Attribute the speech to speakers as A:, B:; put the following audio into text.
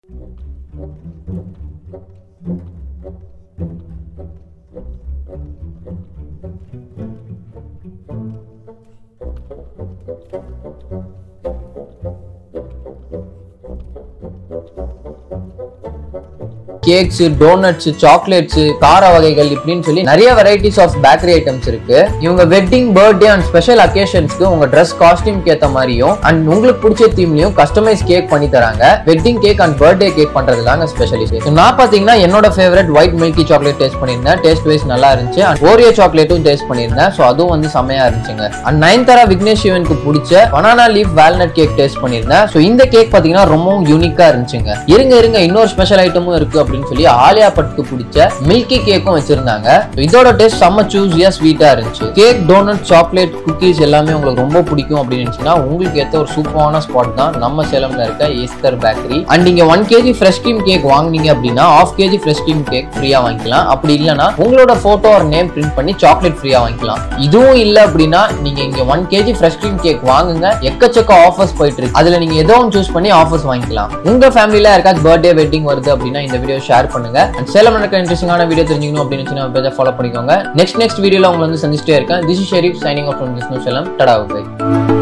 A: cakes doughnuts chocolates கார வகைகள் இப்படின்னு சொல்லி நிறைய வெரைட்டிஸ் ஆஃப் பேக்கரி ஐட்டம்ஸ் இருக்கு இவங்க வெட்டிங் பர்த்டே அண்ட் ஸ்பெஷல் அக்கேஷன்ஸ்க்கு உங்க ட்ரெஸ் காஸ்டியூம்க்கு ஏத்த மாதிரியும் அண்ட் உங்களுக்கு பிடிச்ச தீம்லயும் கஸ்டமைஸ் கேக் பண்ணி தராங்க wedding cake and birthday cake பண்றது தாங்க ஸ்பெஷலிஸ்ட் நான் பாத்தீங்கன்னா என்னோட favourite white milky chocolate taste பண்ணியிருந்தேன் டேஸ்ட் வைஸ் நல்லா இருந்துச்சு அண்ட் ஓரியோ சாக்லேட்டும் டேஸ்ட் பண்ணியிருந்தேன் ஸோ அதுவும் வந்து செமையா இருந்துச்சுங்க அண்ட் நயன்தாரா விக்னேஷ் சிவனுக்கு பிடிச்ச banana leaf walnut cake taste பண்ணியிருந்தேன் ஸோ இந்த கேக் பாத்தீங்கன்னா ரொம்பவும் யூனிக்கா இருந்துச்சுங்க இருங்க இருங்க இன்னொரு ஸ்பெஷல் ஐட்டமும் இருக்கு அப்படின்னு சொல்லி ஆலியா பட்டுக்கு பிடிச்ச மில்கி கேக்கும் வச்சிருந்தாங்க So இதோட டேஸ்ட் செம்ம சூஸியா ஸ்வீட்டா இருந்துச்சு கேக் டோனட் சாக்லேட் குக்கீஸ் எல்லாமே உங்களுக்கு ரொம்ப பிடிக்கும் அப்படின்னு இருந்துச்சுன்னா உங்களுக்கு ஏத்த ஒரு சூப்பரான ஸ்பாட் தான் நம்ம சேலம்ல இருக்க ஈஸ்டர் பேக்கரி அண்ட் நீங்க one KG fresh cream cake வாங்குனீங்க அப்படின்னா half KG fresh cream cake ஃப்ரீயா வாங்கிக்கலாம் அப்படி இல்லைன்னா உங்களோட போட்டோ ஒரு நேம் பிரிண்ட் பண்ணி சாக்லேட் ஃப்ரீயா வாங்கிக்கலாம் இதுவும் இல்ல அப்படின்னா நீங்க இங்க one KG fresh cream cake வாங்குங்க எக்கச்சக்க ஆஃபர்ஸ் போயிட்டு இருக்கு அதுல நீங்க ஏதோ ஒன்று சூஸ் பண்ணி ஆஃபர்ஸ் வாங்கிக்கலாம் உங்க ஃபேமிலில யாருக்காச்சும் பர்த்டே வெட்டிங் வருது அப்படின்னா இந்த வீடியோ ஷேர் பண்ணுங்க அண்ட் சேலம் நடக்க இன்ட்ரெஸ்டிங்கான வீடியோ தெரிஞ்சுக்கணும் அப்படின்னு நினைச்சு நம்ம பேஜை ஃபாலோ பண்ணிக்கோங்க நெக்ஸ்ட் நெக்ஸ்ட் வீடியோல உங்களை வந்து சந்திச்சிட்டே இருக்கேன் this is Sharif signing off from this Salem tata by